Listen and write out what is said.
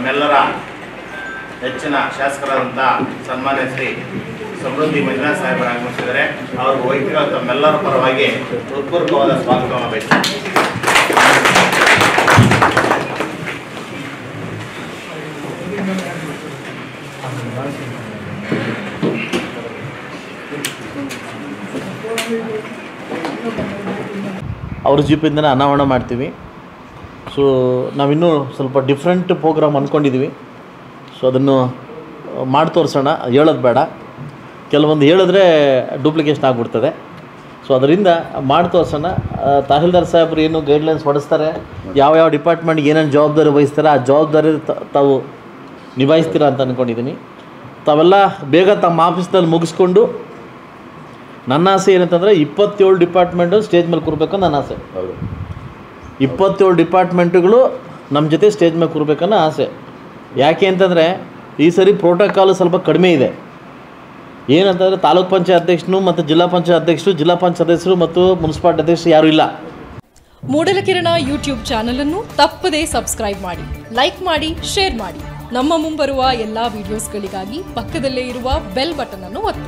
ನಮ್ಮೆಲ್ಲರ ಹೆಚ್ಚಿನ ಶಾಸಕರಾದಂಥ ಸನ್ಮಾನ್ಯ ಶ್ರೀ ಸಮೃದ್ಧಿ ಮಂಜುನಾಥ್ ಸಾಹೇಬರು ಆಗಮಿಸಿದ್ದಾರೆ ಅವ್ರಿಗೆ ವೈಯಕ್ತಿಕ ತಮ್ಮೆಲ್ಲರ ಪರವಾಗಿ ಹೃತ್ಪೂರ್ವಕವಾದ ಸ್ವಾಗತವನ್ನು ಬಯಸ್ತೀನಿ ಅವ್ರ ಜೀಪಿಂದನೇ ಅನಾವರಣ ಮಾಡ್ತೀವಿ ಸೊ ನಾವಿನ್ನೂ ಸ್ವಲ್ಪ ಡಿಫ್ರೆಂಟ್ ಪ್ರೋಗ್ರಾಮ್ ಅಂದ್ಕೊಂಡಿದ್ದೀವಿ ಸೊ ಅದನ್ನು ಮಾಡಿ ತೋರಿಸೋಣ ಹೇಳೋದು ಬೇಡ ಕೆಲವೊಂದು ಹೇಳಿದ್ರೆ ಡೂಪ್ಲಿಕೇಶನ್ ಆಗಿಬಿಡ್ತದೆ ಸೊ ಅದರಿಂದ ಮಾಡಿ ತೋರಿಸೋಣ ಆ, ತಹಸೀಲ್ದಾರ್ ಸಾಹೇಬ್ರು ಏನು ಗೈಡ್ಲೈನ್ಸ್ ಹೊಡಿಸ್ತಾರೆ ಯಾವ ಯಾವ ಡಿಪಾರ್ಟ್ಮೆಂಟ್ಗೆ ಏನೇನು ಜವಾಬ್ದಾರಿ ವಹಿಸ್ತಾರೆ ಆ ಜವಾಬ್ದಾರಿ ತ- ತಾವು ನಿಭಾಯಿಸ್ತೀರಾ ಅಂತ ಅಂದ್ಕೊಂಡಿದ್ದೀನಿ ತಾವೆಲ್ಲ ಬೇಗ ತಮ್ಮ ಆಫೀಸ್ನಲ್ಲಿ ಮುಗಿಸ್ಕೊಂಡು ನನ್ನ ಆಸೆ ಏನಂತಂದರೆ ಇಪ್ಪತ್ತೇಳು ಡಿಪಾರ್ಟ್ಮೆಂಟು ಸ್ಟೇಜ್ ಮೇಲೆ ಕೂರ್ಬೇಕು ನನ್ನ ಆಸೆ ಇಪ್ಪತ್ತೇಳು ಡಿಪಾರ್ಟ್ಮೆಂಟ್ಗಳು ನಮ್ಮ ಜೊತೆ ಸ್ಟೇಜ್ ಮೇಲೆ ಕೂರ್ಬೇಕನ್ನೋ ಆಸೆ ಯಾಕೆ ಅಂತಂದರೆ ಈ ಸರಿ ಪ್ರೋಟೋಕಾಲು ಸ್ವಲ್ಪ ಕಡಿಮೆ ಇದೆ ಏನಂತಂದರೆ ತಾಲೂಕ್ ಪಂಚಾಯತ್ ಅಧ್ಯಕ್ಷನು ಮತ್ತು ಜಿಲ್ಲಾ ಪಂಚಾಯತ್ ಅಧ್ಯಕ್ಷರು ಜಿಲ್ಲಾ ಪಂಚಾಯತ್ ಅಧ್ಯಕ್ಷರು ಮತ್ತು ಮುನ್ಸಿಪಾಲಿಟಿ ಅಧ್ಯಕ್ಷರು ಯಾರೂ ಇಲ್ಲ ಮೂಡಲಕಿರಣ ಯೂಟ್ಯೂಬ್ ಚಾನಲ್ ಅನ್ನು ತಪ್ಪದೇ ಸಬ್ಸ್ಕ್ರೈಬ್ ಮಾಡಿ ಲೈಕ್ ಮಾಡಿ ಶೇರ್ ಮಾಡಿ ನಮ್ಮ ಮುಂಬರುವ ಎಲ್ಲಾ ವಿಡಿಯೋಸ್ಗಳಿಗಾಗಿ ಪಕ್ಕದಲ್ಲೇ ಇರುವ ಬೆಲ್ ಬಟನ್ ಅನ್ನು ಒತ್ತಿ